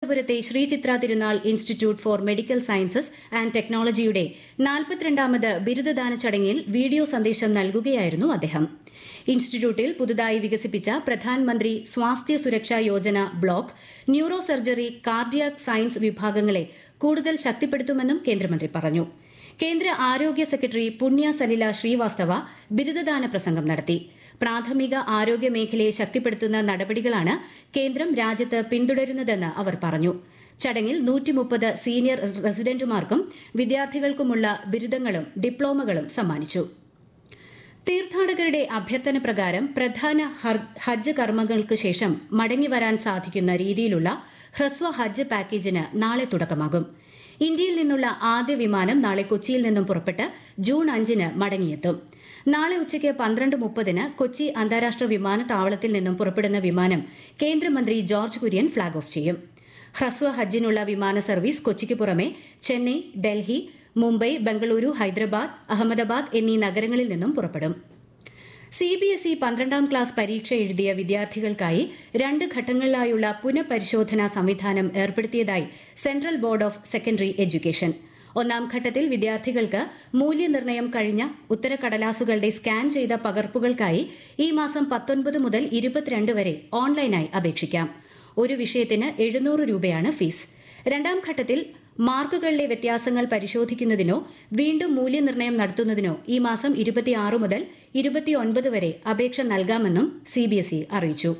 തിരുവനന്തപുരത്തെ Sreechitra Tirunal institute for medical sciences and ടെക്നോളജിയുടെ നാൽപ്പത്തിരണ്ടാമത് ബിരുദദാന ചടങ്ങിൽ വീഡിയോ സന്ദേശം നൽകുകയായിരുന്നു അദ്ദേഹം ഇൻസ്റ്റിറ്റ്യൂട്ടിൽ പുതുതായി വികസിപ്പിച്ച Pradhanamantri Swasthya Suraksha Yojana block neuro surgery cardiac science വിഭാഗങ്ങളെ കൂടുതൽ ശക്തിപ്പെടുത്തുമെന്നും കേന്ദ്രമന്ത്രി പറഞ്ഞു കേന്ദ്ര ആരോഗ്യ സെക്രട്ടറി പുണ്യ സലില ശ്രീവാസ്തവ ബിരുദദാന പ്രസംഗം നടത്തി പ്രാഥമിക ആരോഗ്യ മേഖലയെ ശക്തിപ്പെടുത്തുന്ന നടപടികളാണ് കേന്ദ്രം രാജ്യത്ത് പിന്തുടരുന്നതെന്ന് അവർ പറഞ്ഞു ചടങ്ങിൽ നൂറ്റിമുപ്പത് സീനിയർ റെസിഡന്റുമാർക്കും വിദ്യാർത്ഥികൾക്കുമുള്ള ബിരുദങ്ങളും ഡിപ്ലോമകളും സമ്മാനിച്ചു തീർത്ഥാടകരുടെ അഭ്യർത്ഥന പ്രകാരം പ്രധാന ഹജ്ജ് കർമ്മങ്ങൾക്ക് ശേഷം മടങ്ങിവരാൻ സാധിക്കുന്ന രീതിയിലുള്ള ഹ്രസ്വ ഹജ്ജ് പാക്കേജിന് നാളെ തുടക്കമാകും ഇന്ത്യയിൽ നിന്നുള്ള ആദ്യ വിമാനം നാളെ കൊച്ചിയിൽ നിന്നും പുറപ്പെട്ട് ജൂൺ അഞ്ചിന് മടങ്ങിയെത്തും നാളെ ഉച്ചയ്ക്ക് പന്ത്രണ്ട് മുപ്പതിന് കൊച്ചി അന്താരാഷ്ട്ര വിമാനത്താവളത്തിൽ നിന്നും പുറപ്പെടുന്ന വിമാനം കേന്ദ്രമന്ത്രി ജോർജ് കുര്യൻ ഫ്ളാഗ് ഓഫ് ചെയ്യും ഹ്രസ്വ ഹജ്ജിനുള്ള വിമാന സർവീസ് കൊച്ചിക്ക് പുറമെ ചെന്നൈ ഡൽഹി മുംബൈ ബംഗളൂരു ഹൈദരാബാദ് അഹമ്മദാബാദ് എന്നീ നഗരങ്ങളിൽ നിന്നും പുറപ്പെടും സിബിഎസ്ഇ പന്ത്രണ്ടാം ക്ലാസ് പരീക്ഷ എഴുതിയ വിദ്യാർത്ഥികൾക്കായി രണ്ട് ഘട്ടങ്ങളിലായുള്ള പുനഃപരിശോധനാ സംവിധാനം ഏർപ്പെടുത്തിയതായി central board of secondary education ഒന്നാം ഘട്ടത്തിൽ വിദ്യാർത്ഥികൾക്ക് മൂല്യനിർണ്ണയം കഴിഞ്ഞ ഉത്തരക്കടലാസുകളുടെ സ്കാൻ ചെയ്ത പകർപ്പുകൾക്കായി ഈ മാസം പത്തൊൻപത് മുതൽ ഇരുപത്തിരണ്ട് വരെ ഓൺലൈനായി അപേക്ഷിക്കാം ഒരു വിഷയത്തിന് എഴുന്നൂറ് രൂപയാണ് ഫീസ് രണ്ടാം ഘട്ടത്തിൽ മാർക്കുകളിലെ വ്യത്യാസങ്ങൾ പരിശോധിക്കുന്നതിനോ വീണ്ടും മൂല്യനിർണ്ണയം നടത്തുന്നതിനോ ഈ മാസം ഇരുപത്തിയാറ് മുതൽ ഇരുപത്തിയൊൻപത് വരെ അപേക്ഷ നൽകാമെന്നും സിബിഎസ്ഇ അറിയിച്ചു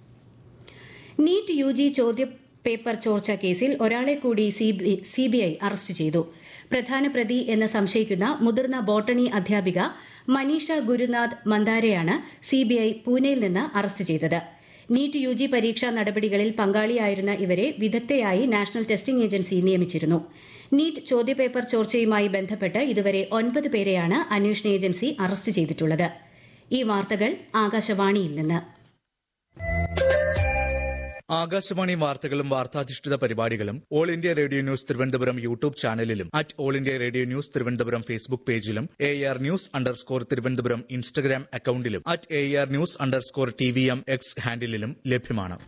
നീറ്റ് യു ജി ചോദ്യ പേപ്പർ ചോർച്ച കേസിൽ ഒരാളെ കൂടി സിബിഐ അറസ്റ്റ് ചെയ്തു പ്രധാന പ്രതി എന്ന് സംശയിക്കുന്ന മുതിർന്ന ബോട്ടണി അധ്യാപിക മനീഷ ഗുരുനാഥ് മന്ദാരെയാണ് സിബിഐ പൂനെയിൽ നിന്ന് അറസ്റ്റ് ചെയ്തത് നീറ്റ് യു ജി പരീക്ഷാ നടപടികളിൽ പങ്കാളിയായിരുന്ന ഇവരെ വിദഗ്ധയായി നാഷണൽ ടെസ്റ്റിംഗ് ഏജൻസി നിയമിച്ചിരുന്നു നീറ്റ് ചോദ്യപേപ്പർ ചോർച്ചയുമായി ബന്ധപ്പെട്ട് ഇതുവരെ ഒൻപത് പേരെയാണ് അന്വേഷണ ഏജൻസി അറസ്റ്റ് ചെയ്തിട്ടുള്ളത് ഈ വാർത്തകൾ ആകാശവാണിയിൽ നിന്ന് ആകാശവാണി വാർത്തകളും വാർത്താധിഷ്ഠിത പരിപാടികളും all India radio news Thiruvananthapuram YouTube ചാനലിലും at all India radio news Thiruvananthapuram Facebook പേജിലും A R news underscore Thiruvananthapuram Instagram അക്കൌണ്ടിലും at A R news underscore T V M X ഹാൻഡിലും ലഭ്യമാണ്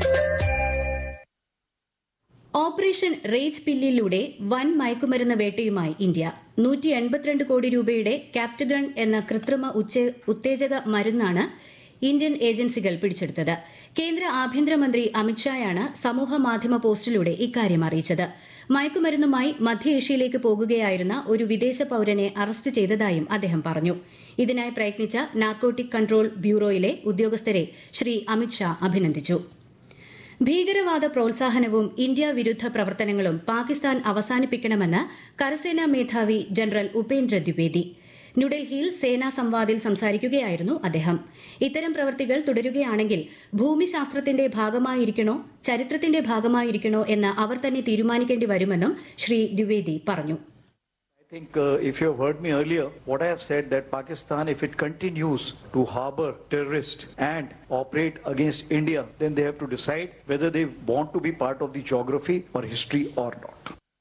ഓപ്പറേഷൻ റേജ് പില്ലിലൂടെ വൻ മയക്കുമരുന്ന് വേട്ടയുമായി ഇന്ത്യ നൂറ്റി എൺപത്തിരണ്ട് കോടി രൂപയുടെ ക്യാപ്റ്റഗൺ എന്ന കൃത്രിമ ഉത്തേജക മരുന്നാണ് ഇന്ത്യൻ ഏജൻസികൾ പിടിച്ചെടുത്തത് കേന്ദ്ര ആഭ്യന്തരമന്ത്രി അമിത്ഷായാണ് സമൂഹ മാധ്യമ പോസ്റ്റിലൂടെ ഇക്കാര്യം അറിയിച്ചത് മയക്കുമരുന്നുമായി മധ്യ പോകുകയായിരുന്ന ഒരു വിദേശ പൌരനെ അറസ്റ്റ് ചെയ്തതായും അദ്ദേഹം പറഞ്ഞു ഇതിനായി പ്രയത്നിച്ച നാർക്കോട്ടിക് കൺട്രോൾ ബ്യൂറോയിലെ ഉദ്യോഗസ്ഥരെ ശ്രീ അമിത്ഷാ അഭിനന്ദിച്ചു ഭീകരവാദ പ്രോത്സാഹനവും ഇന്ത്യ വിരുദ്ധ പ്രവർത്തനങ്ങളും പാകിസ്ഥാൻ അവസാനിപ്പിക്കണമെന്ന് കരസേനാ മേധാവി ജനറൽ ഉപേന്ദ്ര ദ്വിവേദി ന്യൂഡൽഹിയിൽ സേനാ സംവാദിൽ സംസാരിക്കുകയായിരുന്നു അദ്ദേഹം ഇത്തരം പ്രവൃത്തികൾ തുടരുകയാണെങ്കിൽ ഭൂമിശാസ്ത്രത്തിന്റെ ഭാഗമായിരിക്കണോ ചരിത്രത്തിന്റെ ഭാഗമായിരിക്കണോ എന്ന് അവർ തന്നെ തീരുമാനിക്കേണ്ടി വരുമെന്നും ശ്രീ ദ്വിവേദി പറഞ്ഞു I think uh, if you have heard me earlier, what I have said that Pakistan, if it continues to harbor terrorists and operate against India, then they have to decide whether they want to be part of the geography or history or not.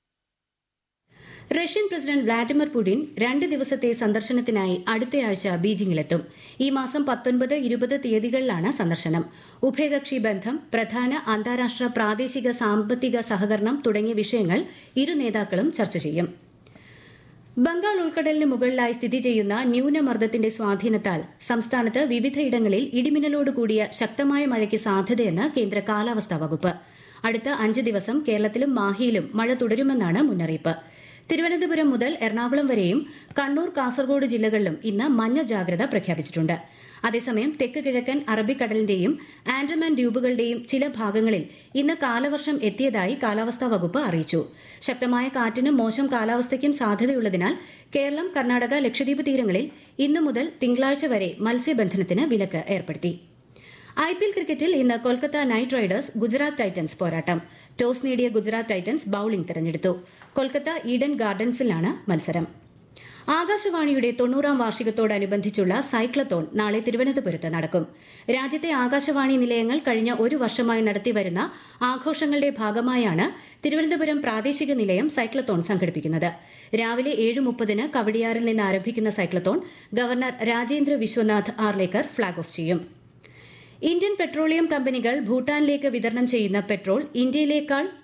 Russian president Vladimir Putin രണ്ട് ദിവസത്തെ സന്ദർശനത്തിനായി അടുത്തയാഴ്ച ബീജിംഗിലെത്തും ഈ മാസം പത്തൊൻപത് ഇരുപത് തീയതികളിലാണ് സന്ദർശനം ഉഭയകക്ഷി ബന്ധം പ്രധാന അന്താരാഷ്ട്ര പ്രാദേശിക സാമ്പത്തിക സഹകരണം തുടങ്ങിയ വിഷയങ്ങൾ ഇരു നേതാക്കളും ചർച്ച ചെയ്യും ബംഗാൾ ഉൾക്കടലിന് മുകളിലായി സ്ഥിതി ചെയ്യുന്ന ന്യൂനമർദ്ദത്തിന്റെ സ്വാധീനത്താൽ സംസ്ഥാനത്ത് വിവിധയിടങ്ങളിൽ ഇടിമിന്നലോട് കൂടിയ ശക്തമായ മഴയ്ക്ക് സാധ്യതയെന്ന് കേന്ദ്ര കാലാവസ്ഥാ വകുപ്പ് അടുത്ത അഞ്ച് ദിവസം കേരളത്തിലും മാഹിയിലും മഴ തുടരുമെന്നാണ് മുന്നറിയിപ്പ് തിരുവനന്തപുരം മുതൽ എറണാകുളം വരെയും കണ്ണൂർ കാസർഗോഡ് ജില്ലകളിലും ഇന്ന് മഞ്ഞ ജാഗ്രത പ്രഖ്യാപിച്ചിട്ടുണ്ട് അതേസമയം തെക്ക് കിഴക്കൻ അറബിക്കടലിന്റെയും ആൻഡമാൻ ദ്വീപുകളുടെയും ചില ഭാഗങ്ങളിൽ ഇന്ന് കാലവർഷം എത്തിയതായി കാലാവസ്ഥാ വകുപ്പ് അറിയിച്ചു ശക്തമായ കാറ്റിനും മോശം കാലാവസ്ഥയ്ക്കും സാധ്യതയുള്ളതിനാൽ കേരളം കർണാടക ലക്ഷദ്വീപ് തീരങ്ങളിൽ ഇന്നു മുതൽ തിങ്കളാഴ്ച വരെ മത്സ്യബന്ധനത്തിന് വിലക്ക് ഏർപ്പെടുത്തി ഐ പി എൽ ക്രിക്കറ്റിൽ ഇന്ന് Kolkata knight riders Gujarat titans പോരാട്ടം ടോസ് നേടിയ ഗുജറാത്ത് ടൈറ്റൻസ് ബൌളിംഗ് തെരഞ്ഞെടുത്തു കൊൽക്കത്ത ഈഡൻ ഗാർഡൻസിലാണ് മത്സരം ആകാശവാണിയുടെ തൊണ്ണൂറാം വാർഷികത്തോടനുബന്ധിച്ചുള്ള സൈക്ലത്തോൺ നാളെ തിരുവനന്തപുരത്ത് നടക്കും രാജ്യത്തെ ആകാശവാണി നിലയങ്ങൾ കഴിഞ്ഞ ഒരു വർഷമായി നടത്തിവരുന്ന ആഘോഷങ്ങളുടെ ഭാഗമായാണ് തിരുവനന്തപുരം പ്രാദേശിക നിലയം സൈക്ലത്തോൺ സംഘടിപ്പിക്കുന്നത് രാവിലെ ഏഴ് മുപ്പതിന് കവടിയാറിൽ നിന്ന് ആരംഭിക്കുന്ന cyclothon governor Rajendra Vishwanath Arlekar flag off ചെയ്യും ഇന്ത്യൻ പെട്രോളിയം കമ്പനികൾ ഭൂട്ടാനിലേക്ക് വിതരണം ചെയ്യുന്ന പെട്രോൾ ഇന്ത്യയിലേക്കാൾ